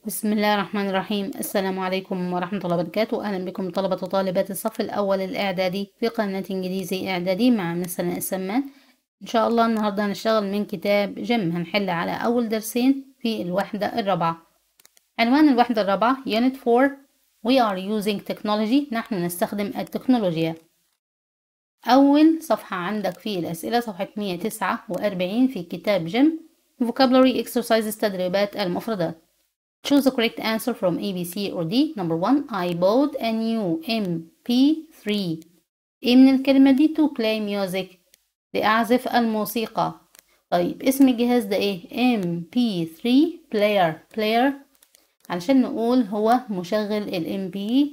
بسم الله الرحمن الرحيم السلام عليكم ورحمة الله وبركاته أهلا بكم طلبة وطالبات الصف الأول الإعدادي في قناة إنجليزي إعدادي مع مس سناء السمان إن شاء الله النهاردة هنشتغل من كتاب جيم هنحل على أول درسين في الوحدة الرابعة عنوان الوحدة الرابعة Unit 4 We are using technology نحن نستخدم التكنولوجيا أول صفحة عندك في الأسئلة صفحة 149 في كتاب جيم Vocabulary Exercises تدريبات المفردات Choose the correct answer from A, B, C or D. Number one, I bought a new MP3. إيه من الكلمة دي to play music لأعزف الموسيقى طيب اسم الجهاز ده ايه MP3 player player علشان نقول هو مشغل ال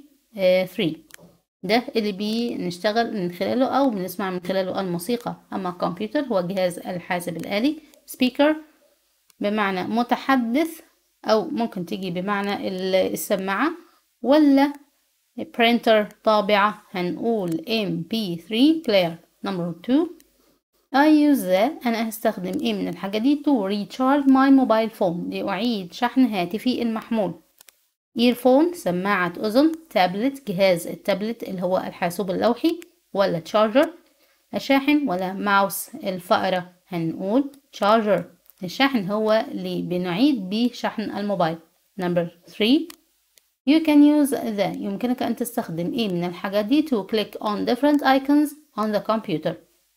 MP3 ده اللي بنشتغل من خلاله أو بنسمع من خلاله الموسيقى أما كمبيوتر هو جهاز الحاسب الآلي speaker بمعنى متحدث أو ممكن تيجي بمعنى السماعة ولا printer طابعة هنقول MP3 player number two I use that أنا هستخدم إيه من الحاجة دي to recharge my mobile phone لأعيد شحن هاتفي المحمول earphone سماعة أذن تابلت جهاز التابلت اللي هو الحاسوب اللوحي ولا charger الشاحن ولا ماوس الفأرة هنقول charger الشحن هو اللي بنعيد بيه شحن الموبايل number 3 you can use the يمكنك أن تستخدم إيه من الحاجات دي to click on different icons on the computer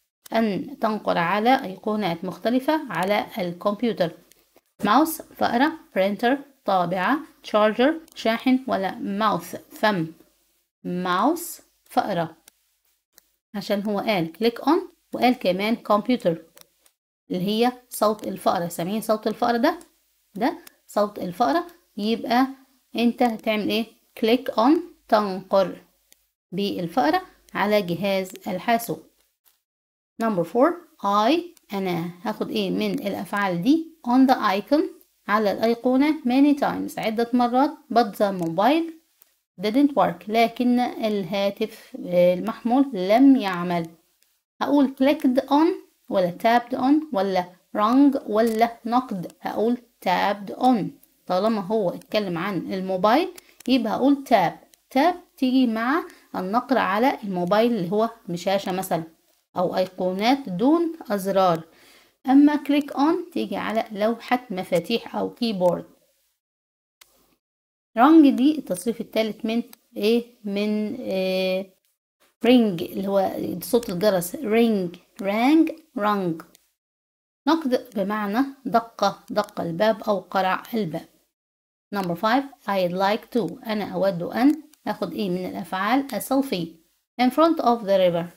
أن تنقر على أيقونات مختلفة على الكمبيوتر ماوس فأرة برينتر طابعة charger شاحن ولا ماوث فم ماوس فأرة عشان هو قال click on وقال كمان كمبيوتر اللي هي صوت الفأرة سامعين صوت الفأرة ده ده صوت الفأرة يبقى انت هتعمل ايه كليك اون تنقر بالفأرة على جهاز الحاسوب نمبر 4 I انا هاخد ايه من الافعال دي on the icon على الايقونة many times عدة مرات but the mobile didn't work لكن الهاتف المحمول لم يعمل هقول clicked on ولا tapped on ولا rung ولا knocked هقول tapped on طالما هو اتكلم عن الموبايل يبقى هقول tap tap تيجي مع النقر على الموبايل اللي هو بشاشة مثلا أو أيقونات دون أزرار أما click on تيجي على لوحة مفاتيح أو keyboard rung دي التصريف الثالث من إيه من إيه ring اللي هو صوت الجرس ring rang rung نقد بمعنى دق دق الباب أو قرع الباب number five I'd like to أنا أود أن أخذ إيه من الأفعال a selfie in front of the river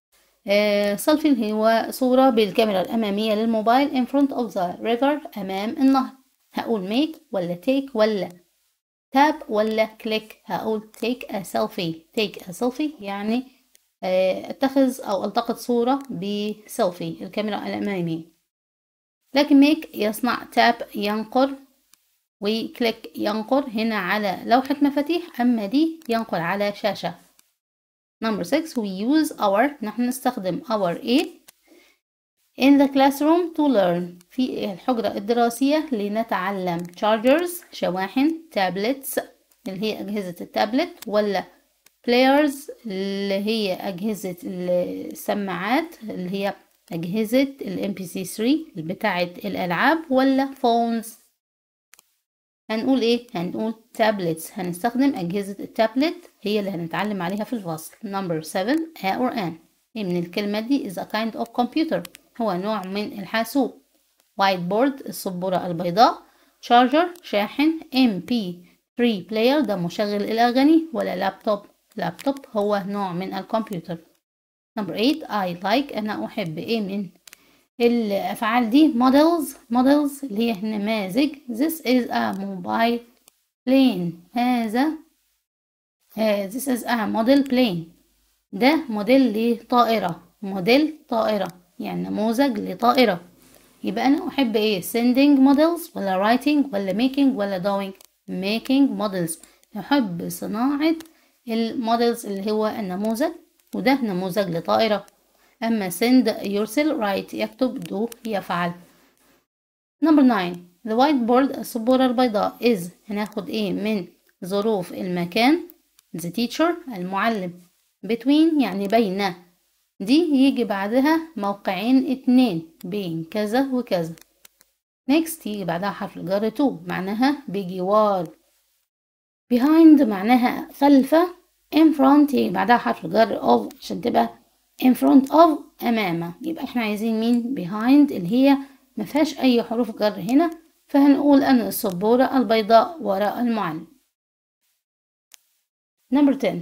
سيلفي هو صورة بالكاميرا الأمامية للموبايل in front of the river أمام النهر هقول make ولا take ولا tap ولا click هقول take a selfie take a selfie يعني اتخذ او التقط صورة بسيلفي الكاميرا الامامية لكن ميك يصنع تاب ينقر وكليك ينقر هنا على لوحة مفاتيح اما دي ينقر على شاشة number 6 we use our نحن نستخدم our ايه in the classroom to learn في الحجرة الدراسية لنتعلم chargers شواحن tablets اللي هي أجهزة التابلت ولا players اللي هي أجهزة السماعات اللي هي أجهزة ال MP3 بتاعة الألعاب ولا phones هنقول إيه؟ هنقول tablets هنستخدم أجهزة التابلت هي اللي هنتعلم عليها في الفصل number 7 a or an إيه من الكلمة دي is a kind of computer هو نوع من الحاسوب whiteboard السبورة البيضاء charger شاحن MP3 player ده مشغل الأغاني ولا لابتوب لابتوب هو نوع من الكمبيوتر number 8 I like أنا أحب إيه من الأفعال دي models models اللي هي نماذج this is a mobile plane هذا uh, this is a model plane ده موديل لطائرة موديل طائرة يعني نموذج لطائرة يبقى أنا أحب إيه sending models ولا writing ولا making ولا doing making models أحب صناعة المودلز اللي هو النموذج وده نموذج لطائرة أما send يرسل write يكتب do يفعل number 9 the white board السبورة البيضاء is هناخد ايه من ظروف المكان the teacher المعلم between يعني بين دي يجي بعدها موقعين اتنين بين كذا وكذا next يجي بعدها حرف الجر to معناها بجوار behind معناها خلفه in front يجي بعدها حرف الجر of عشان تبقى in front of أمامه يبقى احنا عايزين مين behind اللي هي مفيهاش أي حروف جر هنا فهنقول أن السبورة البيضاء وراء المعلم number 10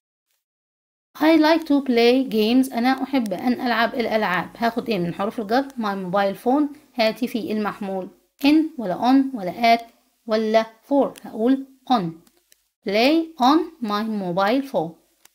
I like to play games أنا أحب أن ألعب الألعاب هاخد إيه من حروف الجر my mobile phone هاتفي المحمول in ولا on ولا at ولا for هقول on play on my mobile phone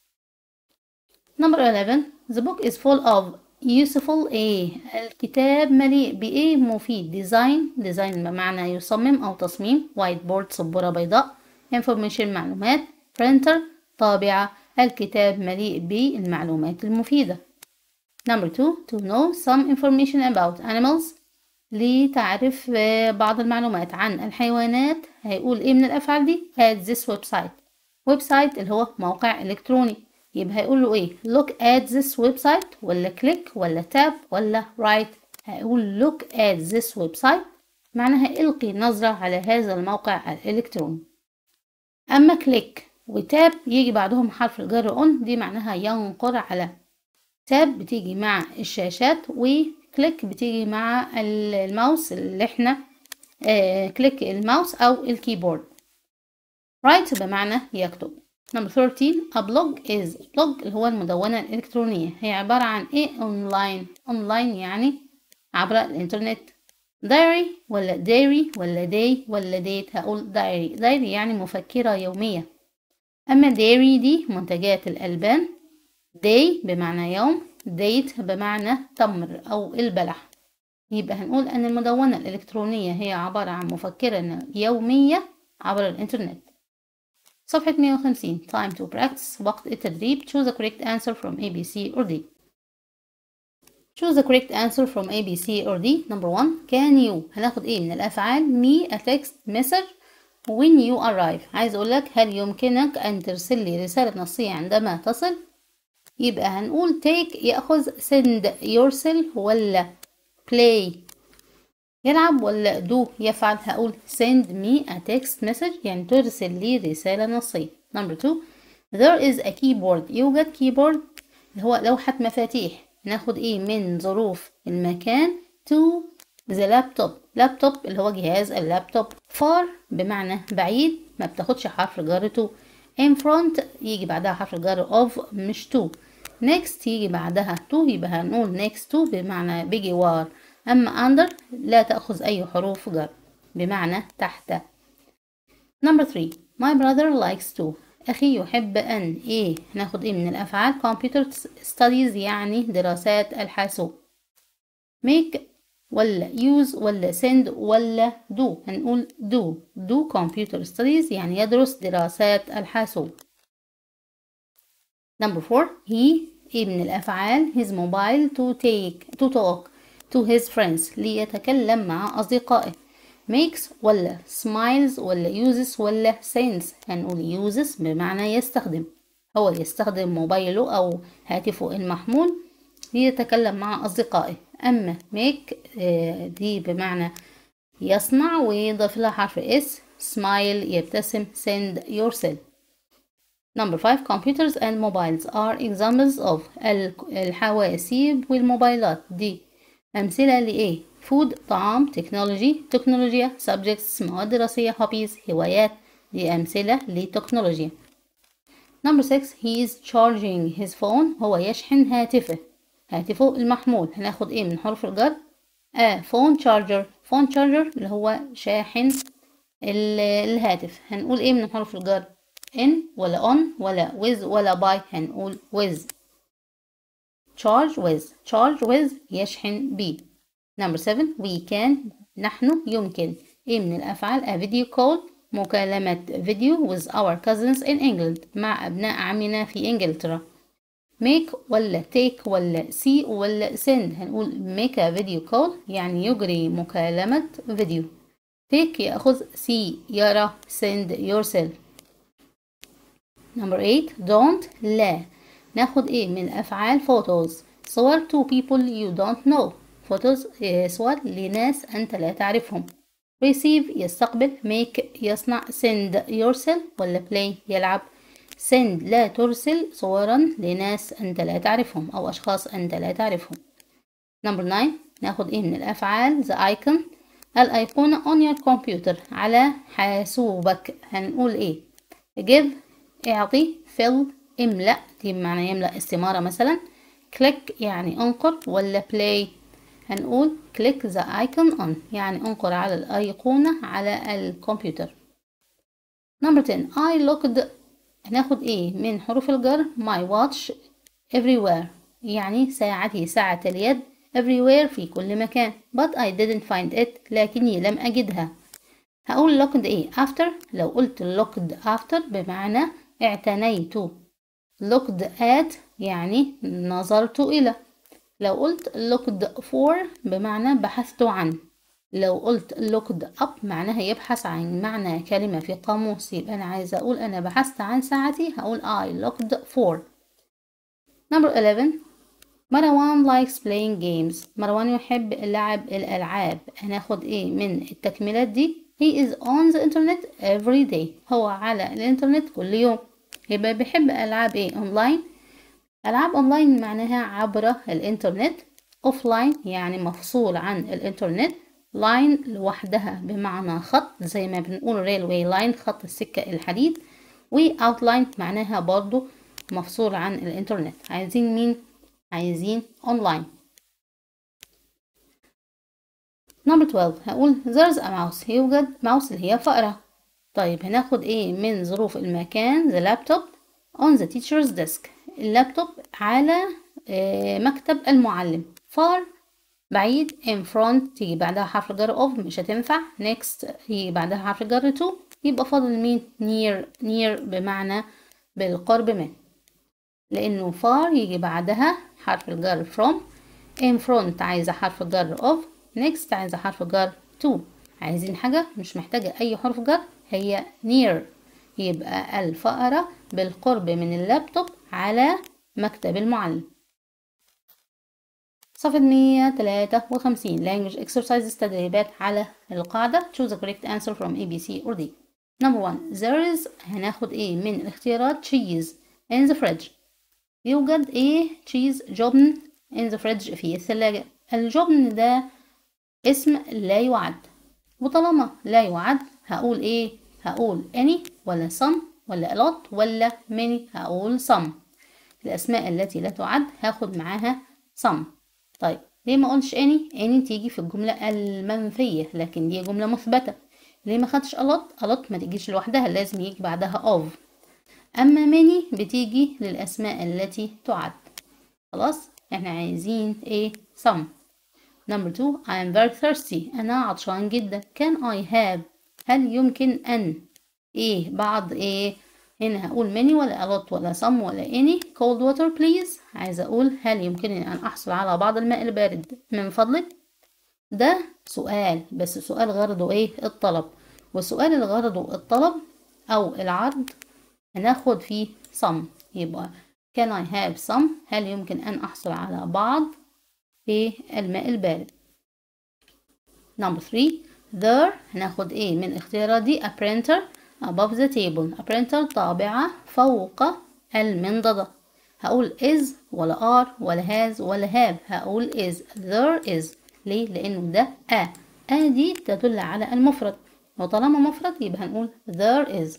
number 11 the book is full of useful ايه الكتاب مليء بايه مفيد ديزاين ديزاين بمعنى يصمم او تصميم وايت بورد سبورة بيضاء information معلومات printer طابعة الكتاب مليء بالمعلومات المفيدة number two to know some information about animals لتعرف بعض المعلومات عن الحيوانات هيقول ايه من الافعال دي at this website ويب سايت اللي هو موقع الكتروني يبقى هيقول له ايه look at this website ولا click ولا tap ولا write هيقول look at this website معناها القي نظرة على هذا الموقع الإلكتروني أما click وتاب يجي بعدهم حرف الجر on دي معناها ينقر على تاب بتيجي مع الشاشات وكليك بتيجي مع الماوس اللي احنا آه كليك الماوس أو الكيبورد write بمعنى يكتب Number 13 a blog is blog اللي هو المدونة الإلكترونية هي عبارة عن إيه online online يعني عبر الإنترنت diary ولا dairy ولا day ولا date هقول diary diary يعني مفكرة يومية أما dairy دي منتجات الألبان day بمعنى يوم date بمعنى تمر أو البلح يبقى هنقول أن المدونة الإلكترونية هي عبارة عن مفكرة يومية عبر الإنترنت صفحة 150 time to practice وقت التدريب choose the correct answer from A, B, C or D choose the correct answer from A, B, C or D number one can you هناخد ايه من الأفعال me a text message when you arrive عايز أقولك هل يمكنك أن ترسل لي رسالة نصية عندما تصل يبقى هنقول take يأخذ send yourself ولا play يلعب ولا do يفعل هقول send me a text message يعني ترسل لي رسالة نصية number two there is a keyboard يوجد keyboard اللي هو لوحة مفاتيح ناخد ايه من ظروف المكان to the laptop laptop اللي هو جهاز اللابتوب far بمعنى بعيد ما بتاخدش حرف الجر to in front يجي بعدها حرف الجر of مش to next يجي بعدها to يبقى هنقول next to بمعنى بجوار أما under لا تأخذ أي حروف جر بمعنى تحت number three my brother likes to أخي يحب أن إيه ناخد إيه من الأفعال computer studies يعني دراسات الحاسوب make ولا use ولا send ولا do هنقول do do computer studies يعني يدرس دراسات الحاسوب number four he إيه من الأفعال his mobile to take to talk to his friends ليتكلم مع أصدقائه makes ولا smiles ولا uses ولا sends هنقول uses بمعنى يستخدم هو يستخدم موبايله أو هاتفه المحمول ليتكلم مع أصدقائه أما make دي بمعنى يصنع ويضيف لها حرف s smile يبتسم send yourself Number five, computers and mobiles are examples of الحواسيب والموبايلات دي أمثلة لإيه؟ food طعام تكنولوجي تكنولوجيا subjects مواد دراسية hobbies هوايات دي أمثلة لتكنولوجيا Number six he is charging his phone هو يشحن هاتفه هاتفه المحمول هناخد ايه من حرف الجر آه phone charger phone charger اللي هو شاحن الهاتف هنقول ايه من حرف الجر in ولا on ولا with ولا by هنقول with charge with charge with يشحن ب number seven we can نحن يمكن ايه من الافعال a video call مكالمة فيديو with our cousins in England مع أبناء عمنا في إنجلترا make ولا take ولا see ولا send هنقول make a video call يعني يجري مكالمة فيديو pick يأخذ see يرى send yourself number 8 don't لا ناخد ايه من أفعال photos صور to people you don't know photos إيه صور لناس أنت لا تعرفهم receive يستقبل make يصنع send yourself ولا play يلعب send لا ترسل صورا لناس أنت لا تعرفهم أو أشخاص أنت لا تعرفهم number 9 ناخد ايه من الأفعال the icon الأيقونة on your computer على حاسوبك هنقول ايه give اعطي fill املأ دي بمعنى يملأ استمارة مثلا click يعني انقر ولا play هنقول click the icon on يعني انقر على الأيقونة على الكمبيوتر number 10 I looked هناخد ايه من حروف الجر my watch everywhere يعني ساعتي ساعة اليد everywhere في كل مكان but I didn't find it لكني لم أجدها هقول looked ايه after لو قلت looked after بمعنى اعتنيت looked at يعني نظرت إلى لو قلت looked for بمعنى بحثت عن لو قلت looked up معناها يبحث عن معنى كلمة في قاموس يبقى أنا عايزة أقول أنا بحثت عن ساعتي هقول I looked for number 11 مروان likes playing games مروان يحب لعب الألعاب هناخد إيه من التكملات دي he is on the internet every day هو على الإنترنت كل يوم يبقى بيحب ألعاب إيه أونلاين ألعاب أونلاين معناها عبر الإنترنت أوفلاين يعني مفصول عن الإنترنت لاين لوحدها بمعنى خط زي ما بنقول ريلوي لاين خط السكة الحديد وأوتلاين معناها برضو مفصول عن الإنترنت عايزين مين؟ عايزين أونلاين نمبر 12 هقول there's a mouse يوجد ماوس اللي هي فأرة طيب هناخد ايه من ظروف المكان the laptop on the teacher's desk اللابتوب على مكتب المعلم far بعيد in front تيجي بعدها حرف الجر of مش هتنفع next يجي بعدها حرف الجر to يبقى فاضل مين near near بمعنى بالقرب من لأنه far يجي بعدها حرف الجر from in front عايزة حرف الجر of next عايزة حرف الجر to عايزين حاجة مش محتاجة أي حرف جر هي near يبقى الفأرة بالقرب من اللابتوب على مكتب المعلم صفحة 153 language exercises تدريبات على القاعدة choose the correct answer from A, B, C or D number one there is هناخد ايه من الاختيارات cheese in the fridge يوجد ايه cheese جبن in the fridge في الثلاجة الجبن ده اسم لا يعد وطالما لا يعد هقول ايه هقول any ولا some ولا a lot ولا many هقول some الأسماء التي لا تعد هاخد معاها some طيب ليه ما قلتش any any تيجي في الجملة المنفية لكن دي جملة مثبتة ليه ما خدش a lot a lot ما تجيش لوحدها لازم يجي بعدها of أما many بتيجي للأسماء التي تعد خلاص احنا عايزين ايه some number two I am very thirsty أنا عطشان جدا can I have هل يمكن أن إيه بعض إيه هنا هقول many ولا a lot ولا some ولا any cold water please عايزة أقول هل يمكنني أن أحصل على بعض الماء البارد من فضلك ده سؤال بس سؤال غرضه إيه الطلب والسؤال اللي غرضه الطلب أو العرض هناخد فيه some يبقى can I have some هل يمكن أن أحصل على بعض في الماء البارد number 3 there هناخد ايه من الاختيارات دي a printer above the table a printer طابعة فوق المنضدة هقول is ولا are ولا has ولا have هقول is there is ليه لانه ده a a دي تدل على المفرد وطالما مفرد يبقى هنقول there is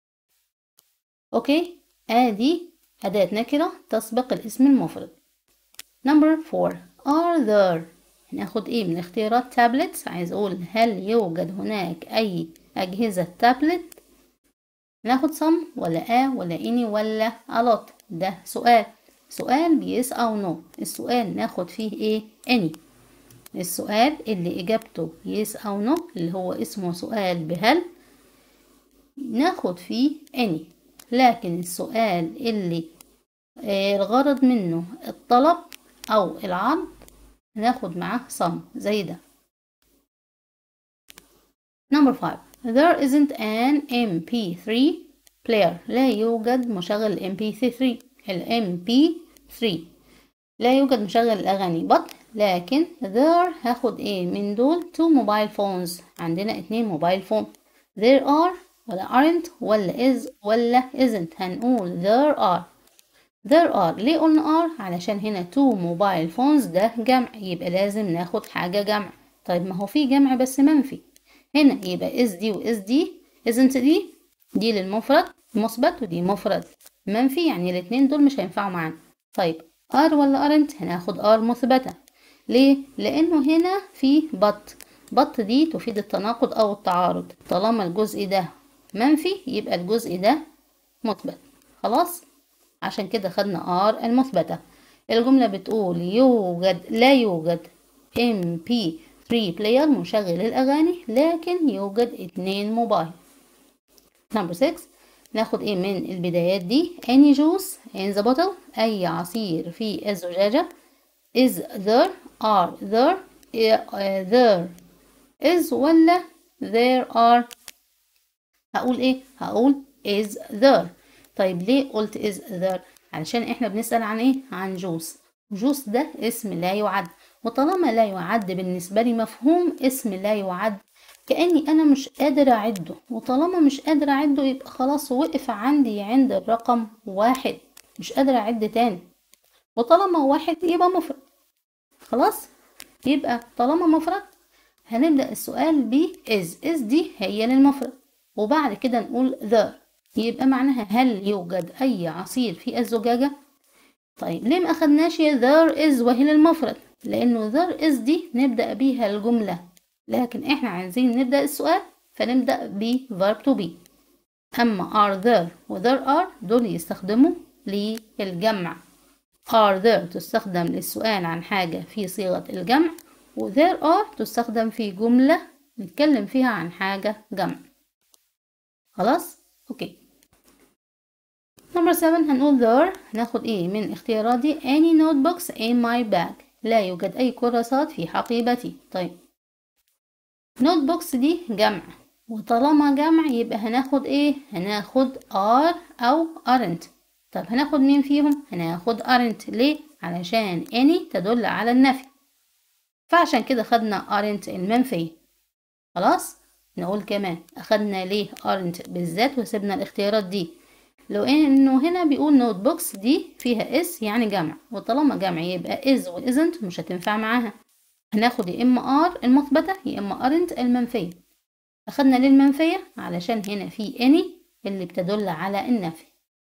اوكي a دي أداة نكرة تسبق الاسم المفرد number 4 are there هناخد ايه من اختيارات تابلتس عايز اقول هل يوجد هناك اي اجهزة تابلت ناخد some ولا a ولا any ولا a lot ده سؤال سؤال بيس او نو السؤال ناخد فيه ايه any السؤال اللي اجابته يس او نو اللي هو اسمه سؤال بهل ناخد فيه any لكن السؤال اللي آه الغرض منه الطلب او العرض ناخد معاه صم زي ده Number 5 There isn't an MP3 player لا يوجد مشغل MP3 ال MP3 لا يوجد مشغل الأغاني but لكن there هاخد ايه من دول two mobile phones عندنا اتنين موبايل فون there are ولا aren't ولا is ولا isn't هنقول there are there are ليه قلنا are علشان هنا two mobile phones ده جمع يبقى لازم ناخد حاجة جمع طيب ما هو في جمع بس منفي هنا يبقى is دي و is دي isn't دي دي للمفرد مثبت ودي مفرد منفي يعني الاتنين دول مش هينفعوا معانا طيب are ولا aren't هناخد are مثبتة ليه؟ لأنه هنا في بط بط دي تفيد التناقض أو التعارض طالما الجزء ده منفي يبقى الجزء ده مثبت خلاص عشان كده خدنا R المثبتة الجملة بتقول يوجد لا يوجد MP3 بلاير مشغل الأغاني لكن يوجد اتنين موبايل نمبر 6 ناخد ايه من البدايات دي any juice in the bottle أي عصير في الزجاجة is there are there uh, there is ولا there are هقول ايه هقول is there طيب ليه قلت is there علشان احنا بنسأل عن ايه عن جوس جوس ده اسم لا يعد وطالما لا يعد بالنسبة لي مفهوم اسم لا يعد كأني أنا مش قادرة أعده وطالما مش قادرة أعده يبقى خلاص وقف عندي عند الرقم واحد مش قادرة أعد تاني وطالما واحد يبقى مفرد خلاص يبقى طالما مفرد هنبدأ السؤال ب is is دي هي للمفرد وبعد كده نقول the يبقى معناها هل يوجد أي عصير في الزجاجة طيب ليه ما أخدناش there is وهي للمفرد لأنه there is دي نبدأ بيها الجملة لكن إحنا عايزين نبدأ السؤال فنبدأ ب verb to be أما are there و there are دول يستخدموا للجمع are there تستخدم للسؤال عن حاجة في صيغة الجمع و there are تستخدم في جملة نتكلم فيها عن حاجة جمع خلاص اوكي نمبر 7 هنقول there ناخد ايه من اختياراتي any notebooks in my bag لا يوجد اي كراسات في حقيبتي طيب notebooks دي جمع وطالما جمع يبقى هناخد ايه هناخد are او aren't طب هناخد مين فيهم هناخد aren't ليه علشان any تدل على النفي فعشان كده خدنا aren't المنفي خلاص نقول كمان أخدنا ليه aren't بالذات وسيبنا الاختيارات دي لو انه هنا بيقول نوت بوكس دي فيها اس يعني جمع وطالما جمع يبقى is و isn't مش هتنفع معاها هناخد يا اما are المثبتة يا اما aren't المنفية أخدنا ليه المنفية علشان هنا في any اللي بتدل على النفي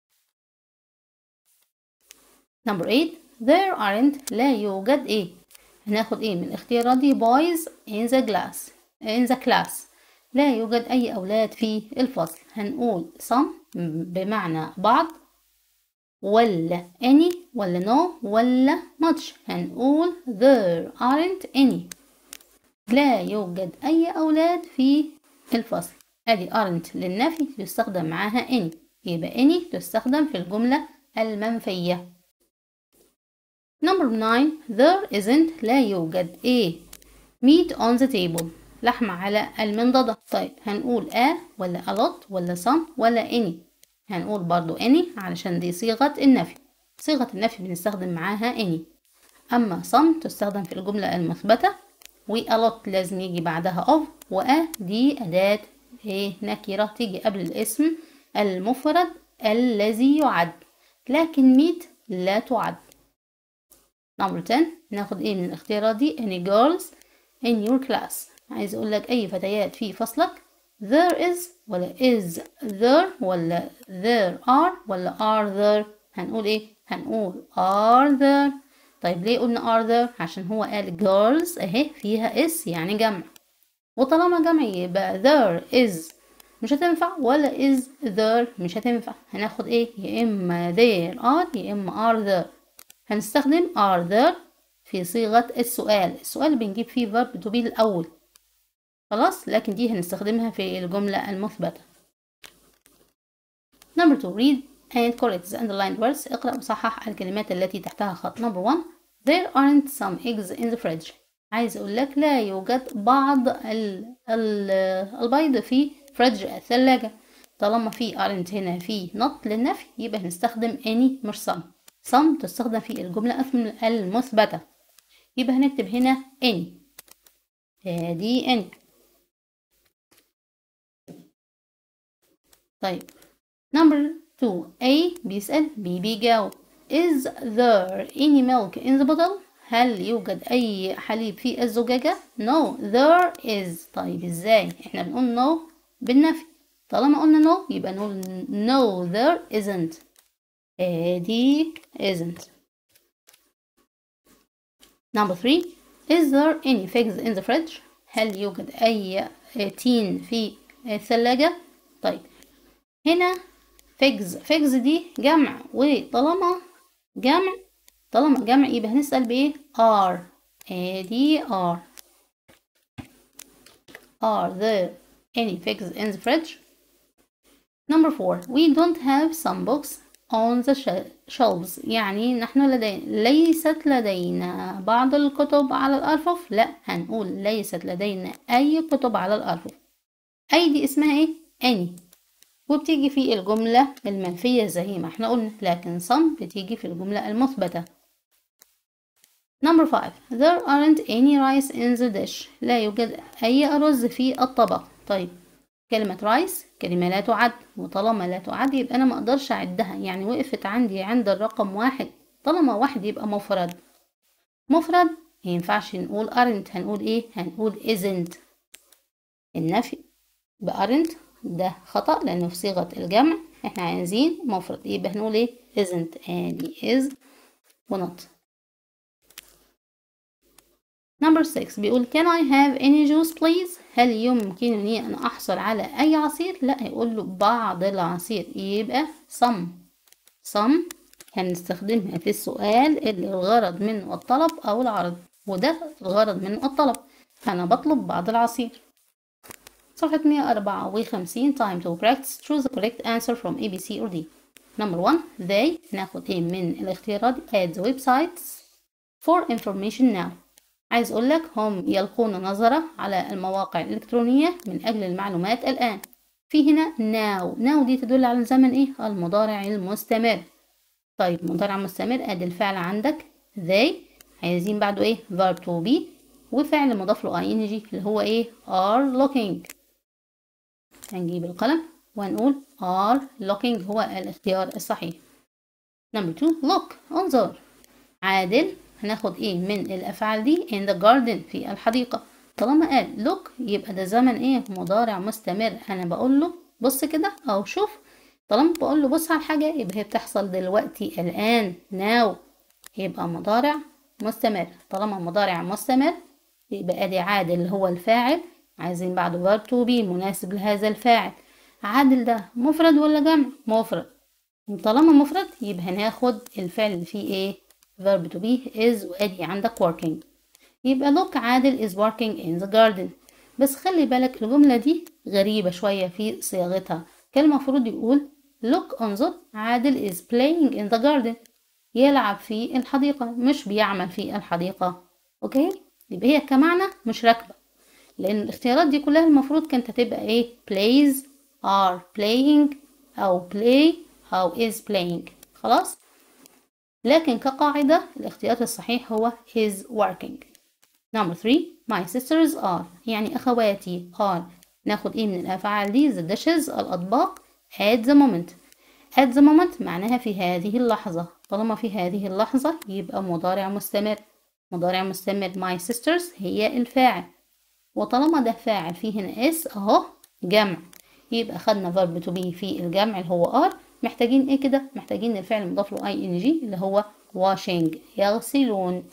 نمبر 8 there aren't لا يوجد ايه هناخد ايه من الاختيارات دي boys in the class in the class لا يوجد أي أولاد في الفصل هنقول some بمعنى بعض ولا any ولا no ولا much هنقول there aren't any لا يوجد أي أولاد في الفصل أدي aren't للنفي يستخدم معاها any يبقى any تستخدم في الجملة المنفية Number 9 there isn't لا يوجد a meat on the table لحمة على المنضدة طيب هنقول a ولا a lot ولا some ولا any هنقول برضو any علشان دي صيغة النفي صيغة النفي بنستخدم معاها any أما some تستخدم في الجملة المثبتة و a lot لازم يجي بعدها of و a دي أداة ايه نكرة تيجي قبل الاسم المفرد الذي يعد لكن meat لا تعد نمبر 10 ناخد ايه من الاختيارات دي any girls in your class عايز اقول لك اي فتيات في فصلك there is ولا is there ولا there are ولا are there هنقول ايه هنقول are there طيب ليه قلنا are there عشان هو قال girls اهي فيها is يعني جمع وطالما جمع يبقى there is مش هتنفع ولا is there مش هتنفع هناخد ايه يا اما there are يا اما are there هنستخدم are there في صيغة السؤال السؤال بنجيب فيه verb to be الأول خلاص لكن دي هنستخدمها في الجملة المثبتة number two read and correct the underlined words اقرأ وصحح الكلمات التي تحتها خط number one there aren't some eggs in the fridge عايز اقول لك لا يوجد بعض ال ال البيض في فريج الثلاجة طالما في aren't هنا في not للنفي يبقى هنستخدم any مش some some تستخدم في الجملة المثبتة يبقى هنكتب هنا any ادي any طيب number two A بيسأل B بيجاوب is there any milk in the bottle هل يوجد أي حليب في الزجاجة no there is طيب ازاي احنا بنقول no بالنفي طالما قلنا no يبقى نقول no there isn't ادي isn't number three is there any figs in the fridge هل يوجد أي تين في الثلاجة طيب هنا فيجز فيجز دي جمع وطالما جمع طالما جمع يبقى هنسأل بإيه are ادي are are there any figs in the fridge number four we don't have some books on the shelves يعني نحن لدينا ليست لدينا بعض الكتب على الأرفف لا هنقول ليست لدينا أي كتب على الأرفف أي دي اسمها إيه any وبتيجي في الجملة المنفية زي ما احنا قلنا لكن some بتيجي في الجملة المثبتة Number five There aren't any rice in the dish لا يوجد أي أرز في الطبق طيب كلمة رايس كلمة لا تعد وطالما لا تعد يبقى أنا مقدرش أعدها يعني وقفت عندي عند الرقم واحد طالما واحد يبقى مفرد مفرد مينفعش نقول aren't هنقول ايه هنقول isn't النفي بأرنت ده خطأ لأنه في صيغة الجمع احنا عايزين مفرد يبقى هنقول ايه isn't ادي is و not Number 6 بيقول can I have any juice please هل يمكنني أن أحصل على أي عصير لا هيقول له بعض العصير يبقى some some هنستخدمها في السؤال اللي الغرض منه الطلب أو العرض وده الغرض منه الطلب أنا بطلب بعض العصير صفحة 154 time to practice choose the correct answer from A, B, C or D number 1 they ناخد ايه من الاختيارات at the websites for information now عايز اقول لك هم يلقون نظرة على المواقع الإلكترونية من أجل المعلومات الآن في هنا now now دي تدل على الزمن ايه المضارع المستمر طيب مضارع مستمر ادي الفعل عندك they عايزين بعده ايه verb to be وفعل مضاف له ing اللي هو ايه are looking هنجيب القلم وهنقول are looking هو الاختيار الصحيح number two look انظر عادل هناخد ايه من الافعال دي in the garden في الحديقة طالما قال look يبقى ده زمن ايه مضارع مستمر انا بقول له بص كده او شوف طالما بقول له بص على الحاجة يبقى هي بتحصل دلوقتي الان now يبقى مضارع مستمر طالما مضارع مستمر يبقى ادي عادل اللي هو الفاعل عايزين بعده verb to be مناسب لهذا الفاعل عادل ده مفرد ولا جمع مفرد طالما مفرد يبقى هناخد الفعل اللي فيه ايه verb to be is وادي عندك working يبقى look عادل is working in the garden بس خلي بالك الجملة دي غريبة شوية في صياغتها كان المفروض يقول look انظر عادل is playing in the garden يلعب في الحديقة مش بيعمل في الحديقة اوكي يبقى هي كمعنى مش راكبة لأن الاختيارات دي كلها المفروض كانت هتبقى ايه plays are playing أو play أو is playing خلاص لكن كقاعدة الاختيار الصحيح هو is working number three my sisters are يعني أخواتي are ناخد ايه من الأفعال دي the dishes الأطباق at the moment at the moment معناها في هذه اللحظة طالما في هذه اللحظة يبقى مضارع مستمر مضارع مستمر my sisters هي الفاعل وطالما ده فاعل فيه هنا اس اهو جمع يبقى خدنا verb to be في الجمع اللي هو are محتاجين ايه كده محتاجين الفعل المضاف له ing اللي هو washing يغسلون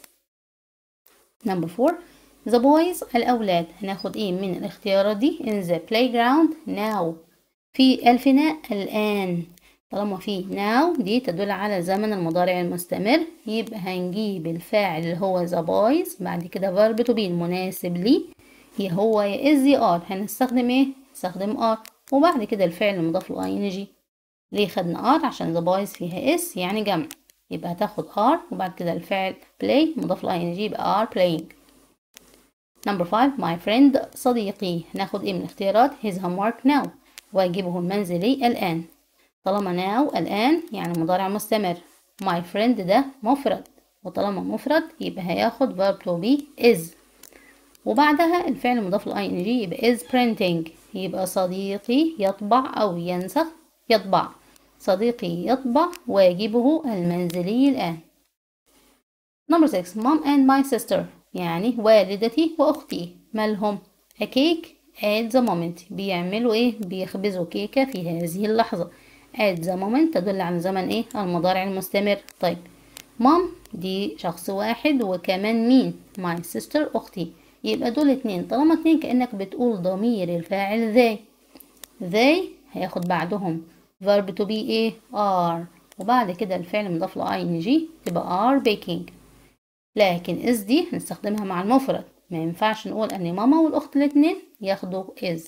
number four the boys الأولاد هناخد ايه من الاختيارات دي in the playground now في الفناء الآن طالما في now دي تدل على زمن المضارع المستمر يبقى هنجيب الفاعل اللي هو the boys بعد كده verb to be المناسب ليه يا هو يا is يا are هنستخدم ايه نستخدم are وبعد كده الفعل المضاف له ing ليه خدنا are عشان the boys فيها اس يعني جمع يبقى هتاخد are وبعد كده الفعل play مضاف له ing يبقى are playing number five my friend صديقي ناخد ايه من الاختيارات his homework now واجبه المنزلي الآن طالما now الآن يعني مضارع مستمر my friend ده مفرد وطالما مفرد يبقى هياخد verb to be is وبعدها الفعل مضاف ل ing يبقى is printing يبقى صديقي يطبع أو ينسخ يطبع صديقي يطبع واجبه المنزلي الآن number 6 mom and my sister يعني والدتي وأختي مالهم a cake at the moment بيعملوا ايه بيخبزوا كيكة في هذه اللحظة at the moment تدل على زمن ايه المضارع المستمر طيب mom دي شخص واحد وكمان مين my sister أختي يبقى دول اتنين طالما اتنين كأنك بتقول ضمير الفاعل they they هياخد بعدهم verb to be ايه are وبعد كده الفعل مضاف ل ing تبقى are baking لكن is دي هنستخدمها مع المفرد ما ينفعش نقول ان ماما والاخت الاتنين ياخدوا is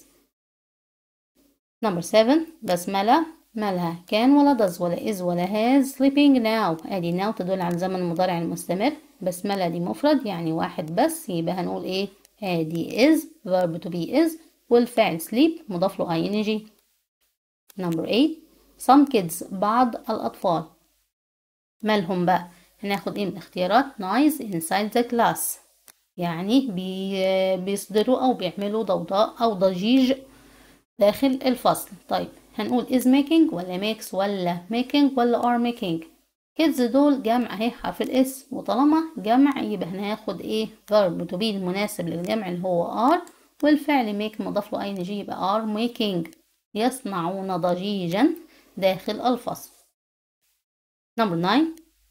number 7 بسملة مالها كان ولا does ولا is ولا has sleeping now ادي now تدل على الزمن المضارع المستمر بسملة دي مفرد يعني واحد بس يبقى هنقول ايه ادي is verb to be is والفعل sleep مضاف له ing number 8 some kids بعض الأطفال مالهم بقى هناخد ايه من الاختيارات noise inside the class يعني بي بيصدروا أو بيعملوا ضوضاء أو ضجيج داخل الفصل طيب هنقول is making ولا makes ولا making ولا are making kids دول جمع اهي حرف الاس وطالما جمع يبقى هناخد ايه verb to be المناسب للجمع اللي هو are والفعل make مضاف له ing يبقى are making يصنعون ضجيجا داخل الفصل number 9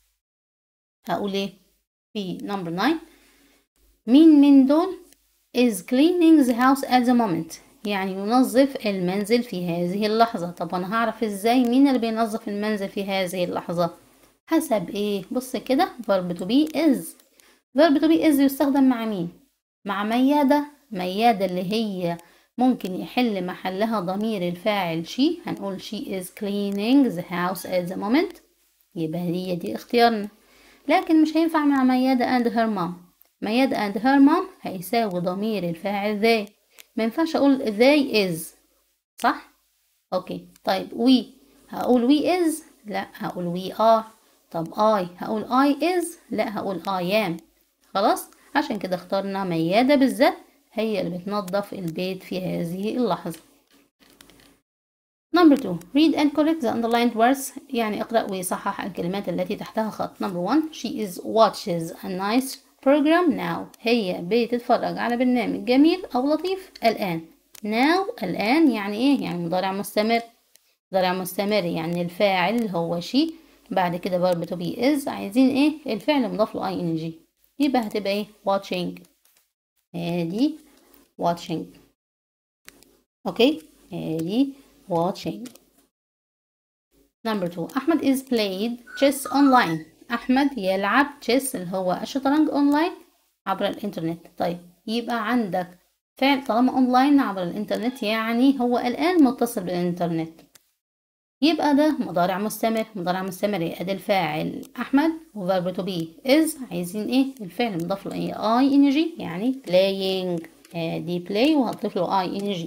هقول ايه في number 9 مين من دول is cleaning the house at the moment يعني ينظف المنزل في هذه اللحظة طب أنا هعرف إزاي مين اللي بينظف المنزل في هذه اللحظة حسب إيه بص كده verb to be is verb to be is يستخدم مع مين مع ميادة ميادة اللي هي ممكن يحل محلها ضمير الفاعل she هنقول she is cleaning the house at the moment يبقى هي دي اختيارنا لكن مش هينفع مع ميادة and her mom ميادة and her mom هيساوي ضمير الفاعل they ما ينفعش اقول they is صح اوكي طيب we هقول we is لا هقول we are طب I هقول I is لا هقول I am خلاص عشان كده اخترنا ميادة بالذات هي اللي بتنظف البيت في هذه اللحظة Number two, read and correct the underlined words يعني اقرأ ويصحح الكلمات التي تحتها خط. Number one, she is watches a nice program now. هي بتتفرج على برنامج جميل أو لطيف الآن. Now الآن يعني إيه؟ يعني مضارع مستمر. مضارع مستمر يعني الفاعل هو she بعد كده verb to be is عايزين إيه؟ الفعل مضاف له ing يبقى هتبقى إيه؟ watching. ادي watching. أوكي؟ ادي watching. Number two أحمد is played chess online أحمد يلعب chess اللي هو الشطرنج أونلاين عبر الإنترنت طيب يبقى عندك فعل طالما أونلاين عبر الإنترنت يعني هو الآن متصل بالإنترنت يبقى ده مضارع مستمر مضارع مستمر يبقى الفاعل أحمد وverb to be is عايزين إيه الفعل مضاف له إيه ing يعني playing دي play وهضيف له ing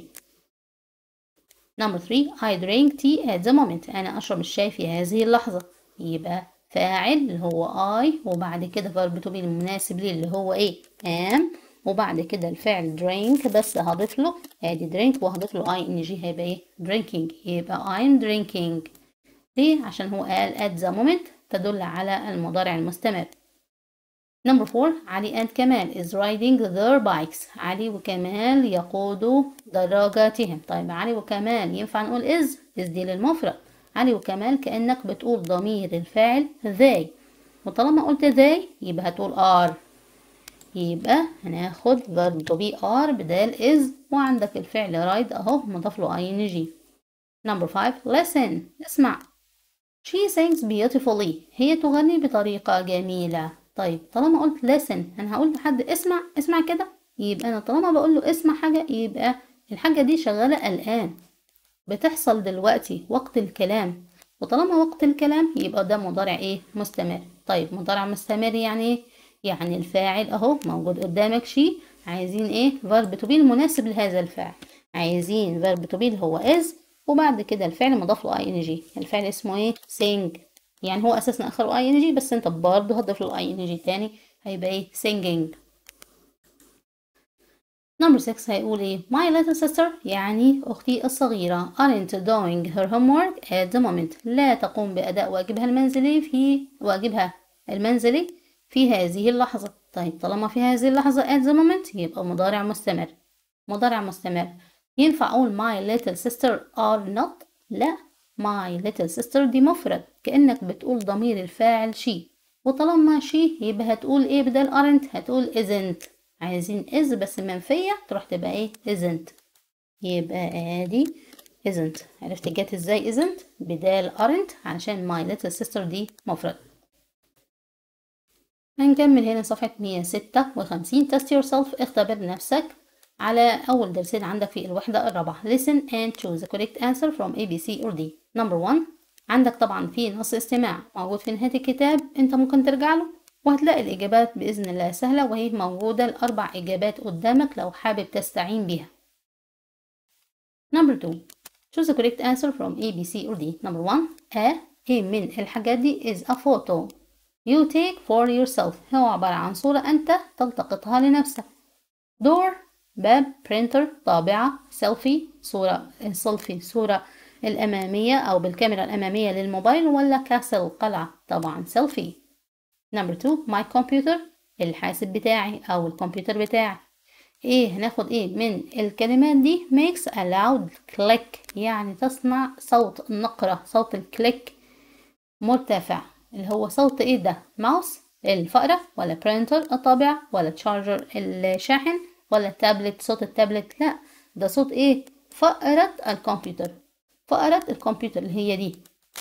Number three, I drink tea at the moment. أنا أشرب الشاي في هذه اللحظة. يبقى فاعل اللي هو I وبعد كده verb to be المناسب ليه اللي هو إيه am وبعد كده الفعل drink بس هضيف له ادي drink وهضيف له ing هيبقى إيه drinking يبقى I'm drinking ليه عشان هو قال at the moment تدل على المضارع المستمر. Number four علي and كمال is riding their bikes علي وكمال يقودوا دراجاتهم طيب علي وكمال ينفع نقول is is دي للمفرد علي وكمال كأنك بتقول ضمير الفاعل they وطالما قلت they يبقى هتقول are يبقى هناخد verb to be are بدال is وعندك الفعل ride اهو مضاف له ing Number five listen اسمع She sings beautifully هي تغني بطريقة جميلة طيب طالما قلت listen انا هقول لحد اسمع اسمع كده يبقى انا طالما بقول له اسمع حاجة يبقى الحاجة دي شغالة الآن بتحصل دلوقتي وقت الكلام وطالما وقت الكلام يبقى ده مضارع ايه مستمر طيب مضارع مستمر يعني ايه يعني الفاعل اهو موجود قدامك شي عايزين ايه verb to be المناسب لهذا الفعل عايزين verb to be اللي هو is وبعد كده الفعل مضاف له ing الفعل اسمه ايه sing يعني هو اساسا اخره ing بس انت برضه هتضيف له ing تاني هيبقى ايه singing نمبر 6 هيقول ايه my little sister يعني اختي الصغيرة aren't doing her homework at the moment لا تقوم بأداء واجبها المنزلي في واجبها المنزلي في هذه اللحظة طيب طالما في هذه اللحظة at the moment يبقى مضارع مستمر مضارع مستمر ينفع أقول my little sister are not لا my little sister دي مفرد كأنك بتقول ضمير الفاعل she وطالما she يبقى هتقول ايه بدل aren't هتقول isn't عايزين is بس منفية تروح تبقى ايه isn't يبقى ادي isn't عرفت جت ازاي isn't بدال aren't علشان my little sister دي مفرد هنكمل هنا صفحة 156 test yourself اختبر نفسك على أول درسين عندك في الوحدة الرابعة listen and choose the correct answer from A, B, C or D number one عندك طبعا في نص استماع موجود في نهاية الكتاب انت ممكن ترجع له وهتلاقي الإجابات بإذن الله سهلة وهي موجودة الأربع إجابات قدامك لو حابب تستعين بيها number two choose the correct answer from A, B, C or D number one A إيه من الحاجات دي is a photo you take for yourself هو عبارة عن صورة أنت تلتقطها لنفسك door باب برينتر طابعة سيلفي صورة سيلفي صورة الأمامية أو بالكاميرا الأمامية للموبايل ولا كاسل قلعة طبعا سيلفي نمبر 2 ماي كمبيوتر الحاسب بتاعي أو الكمبيوتر بتاعي ايه هناخد ايه من الكلمات دي makes a loud click يعني تصنع صوت النقرة صوت الكليك مرتفع اللي هو صوت ايه ده ماوس الفأرة ولا برينتر الطابعة ولا تشارجر الشاحن ولا التابلت صوت التابلت لا ده صوت ايه فأرة الكمبيوتر فأرة الكمبيوتر اللي هي دي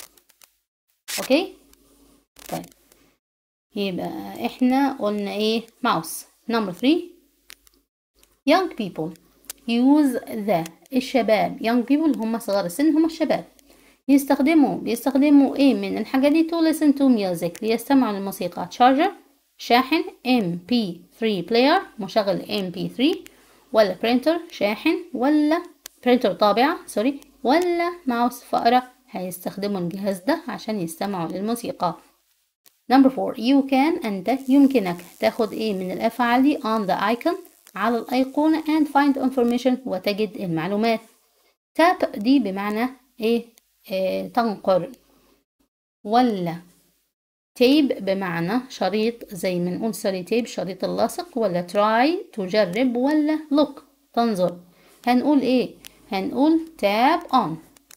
اوكي طيب يبقى احنا قلنا ايه ماوس نمبر 3 young people use the الشباب young people اللي هم صغار السن هم الشباب يستخدموا بيستخدموا ايه من الحاجة دي to listen to music ليستمعوا للموسيقى charger شاحن MP3 player مشغل MP3 ولا printer شاحن ولا printer طابعة سوري ولا ماوس فأرة هيستخدموا الجهاز ده عشان يستمعوا للموسيقى number four you can أنت يمكنك تاخد ايه من الأفعال دي on the icon على الأيقونة and find information وتجد المعلومات tap دي بمعنى ايه, إيه تنقر ولا تيب بمعنى شريط زي ما نقول سوري تيب شريط اللاصق ولا تراي تجرب ولا لوك تنظر هنقول ايه هنقول تاب اون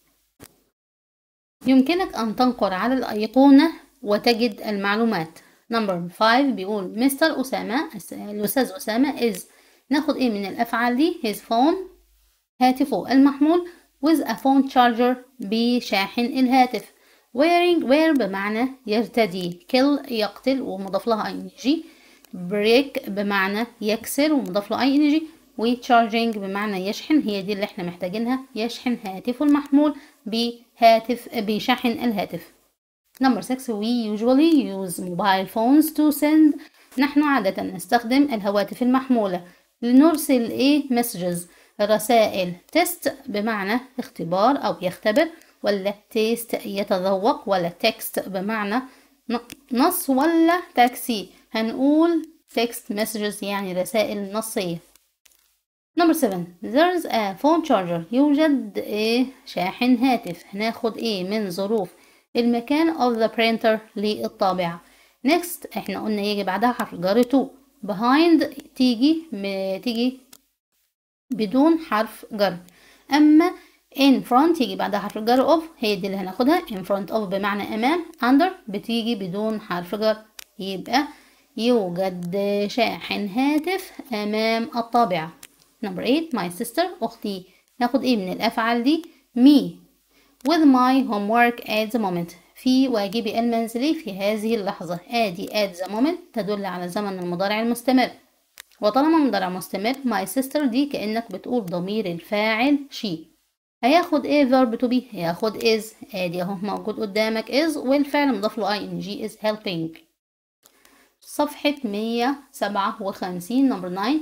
يمكنك ان تنقر على الايقونة وتجد المعلومات نمبر 5 بيقول مستر أسامة الأستاذ أسامة is ناخد ايه من الأفعال دي his phone هاتفه المحمول with a phone charger بشاحن الهاتف wearing wear بمعنى يرتدي kill يقتل ومضاف لها ing break بمعنى يكسر ومضاف له ing وcharging بمعنى يشحن هي دي اللي احنا محتاجينها يشحن هاتفه المحمول بهاتف بشاحن الهاتف number 6 we usually use mobile phones to send نحن عادة نستخدم الهواتف المحمولة لنرسل ايه messages رسائل تست بمعنى اختبار او يختبر ولا تيست يتذوق ولا تكست بمعنى نص ولا تاكسي هنقول text messages يعني رسائل نصية number 7 there's a phone charger يوجد ايه شاحن هاتف هناخد ايه من ظروف المكان of the printer للطابعة next احنا قلنا يجي بعدها حرف جر to behind تيجي تيجي بدون حرف جر اما in front يجي بعدها حرف الجر of هي دي اللي هناخدها in front of بمعنى امام under بتيجي بدون حرف جر يبقى يوجد شاحن هاتف امام الطابعة number 8 my sister اختي ناخد ايه من الافعال دي me with my homework at the moment في واجبي المنزلي في هذه اللحظة ادي at the moment تدل على زمن المضارع المستمر وطالما مضارع مستمر my sister دي كأنك بتقول ضمير الفاعل she هياخد ايه verb to be هياخد is ادي اهو موجود قدامك is والفعل مضاف له ing is helping صفحة 157 number 9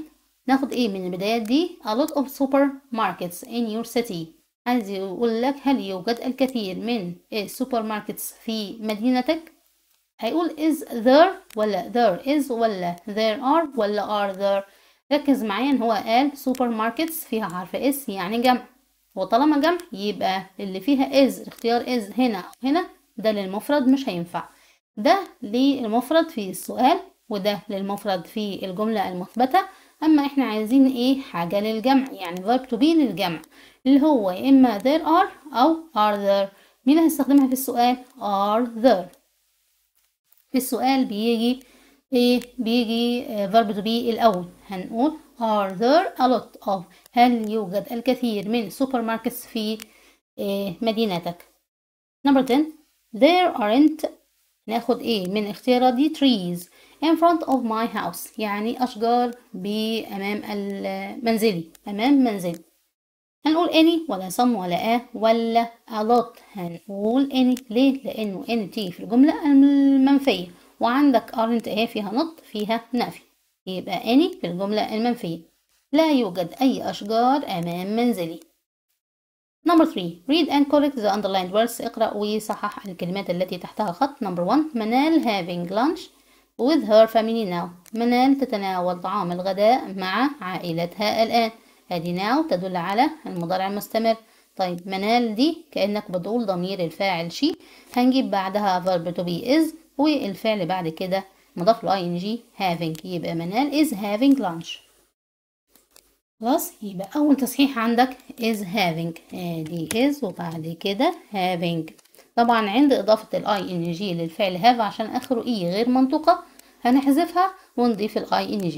ناخد ايه من البدايات دي a lot of supermarkets in your city عايز يقول لك هل يوجد الكثير من السوبر ماركتس في مدينتك هيقول is there ولا there is ولا there are ولا are there ركز معايا ان هو قال سوبر ماركتس فيها حرف اس يعني جمع وطالما جمع يبقى اللي فيها is اختيار is هنا او هنا ده للمفرد مش هينفع ده للمفرد في السؤال وده للمفرد في الجملة المثبتة أما إحنا عايزين إيه حاجة للجمع يعني verb to be للجمع اللي هو يا إما there are أو are there مين هيستخدمها في السؤال are there في السؤال بيجي إيه بيجي verb to be الأول هنقول are there a lot of هل يوجد الكثير من سوبر ماركتس في إيه مدينتك number 10 there aren't ناخد ايه من اختيارات دي trees in front of my house يعني أشجار بأمام منزلي أمام منزلي هنقول any ولا some ولا a ولا a lot هنقول any ليه لأنه any تيجي في الجملة المنفية وعندك aren't اهي فيها not فيها نفي يبقى any في الجملة المنفية لا يوجد أي أشجار أمام منزلي Number 3 read and correct the underlined words اقرأ وصحح الكلمات التي تحتها خط Number 1 منال having lunch with her family now منال تتناول طعام الغداء مع عائلتها الآن ادي now تدل على المضارع المستمر طيب منال دي كأنك بتقول ضمير الفاعل شي هنجيب بعدها verb to be is والفعل بعد كده مضاف له ing having يبقى منال is having lunch خلاص يبقى أول تصحيح عندك is having ادي is وبعد كده having طبعا عند إضافة ال ing للفعل have عشان آخره إي غير منطوقة هنحذفها ونضيف ال ing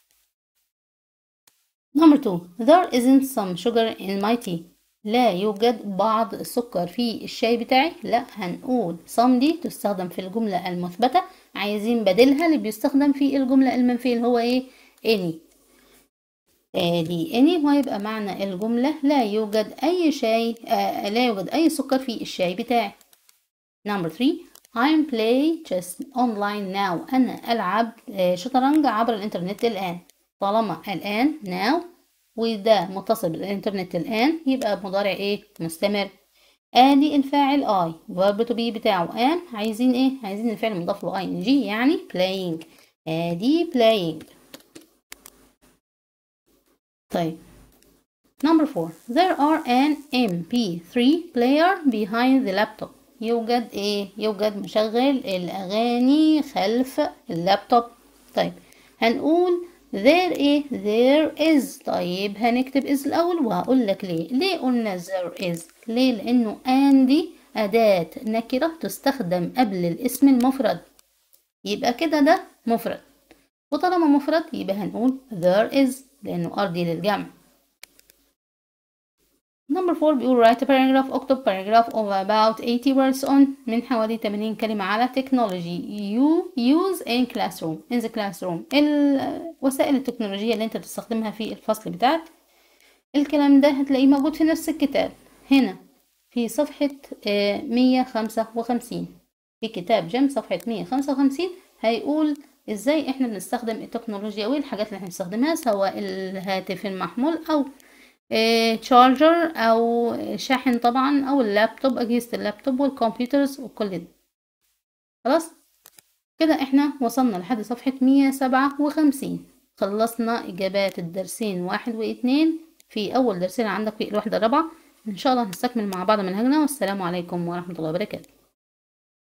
Number two there isn't some sugar in my tea لا يوجد بعض السكر في الشاي بتاعي لا هنقول some دي تستخدم في الجملة المثبتة عايزين بديلها اللي بيستخدم في الجملة المنفية اللي هو ايه any ادي any وهيبقى معنى الجملة لا يوجد أي شاي آه لا يوجد أي سكر في الشاي بتاعي Number 3 I'm play chess online now أنا ألعب آه شطرنج عبر الإنترنت الآن طالما الآن now وده متصل بالإنترنت الآن يبقى مضارع إيه مستمر آدي الفاعل I verb to be بتاعه am عايزين إيه عايزين الفعل مضاف له ing يعني playing آدي playing طيب number four there are an MP3 player behind the laptop يوجد ايه يوجد مشغل الاغاني خلف اللابتوب طيب هنقول there ايه there is طيب هنكتب is الاول وهقول لك ليه ليه قلنا there is ليه لانه and دي اداة نكرة تستخدم قبل الاسم المفرد يبقى كده ده مفرد وطالما مفرد يبقى هنقول there is لأنه ار دي للجمع Number 4 بيقول write a paragraph اكتب paragraph of about 80 words on من حوالي 80 كلمة على technology you use in classroom in the classroom الوسائل التكنولوجية اللي انت بتستخدمها في الفصل بتاعك الكلام ده هتلاقيه موجود في نفس الكتاب هنا في صفحة 155 في كتاب جيم صفحة 155 هيقول ازاي احنا بنستخدم التكنولوجيا وايه الحاجات اللي احنا بنستخدمها سواء الهاتف المحمول او تشارجر او شاحن طبعا او اللابتوب اجهزة اللابتوب والكمبيوترز وكل ده خلاص كده احنا وصلنا لحد صفحة مية سبعة وخمسين خلصنا اجابات الدرسين واحد واثنين في اول درسين عندك في الوحدة الرابعة ان شاء الله هنستكمل مع بعض منهجنا والسلام عليكم ورحمة الله وبركاته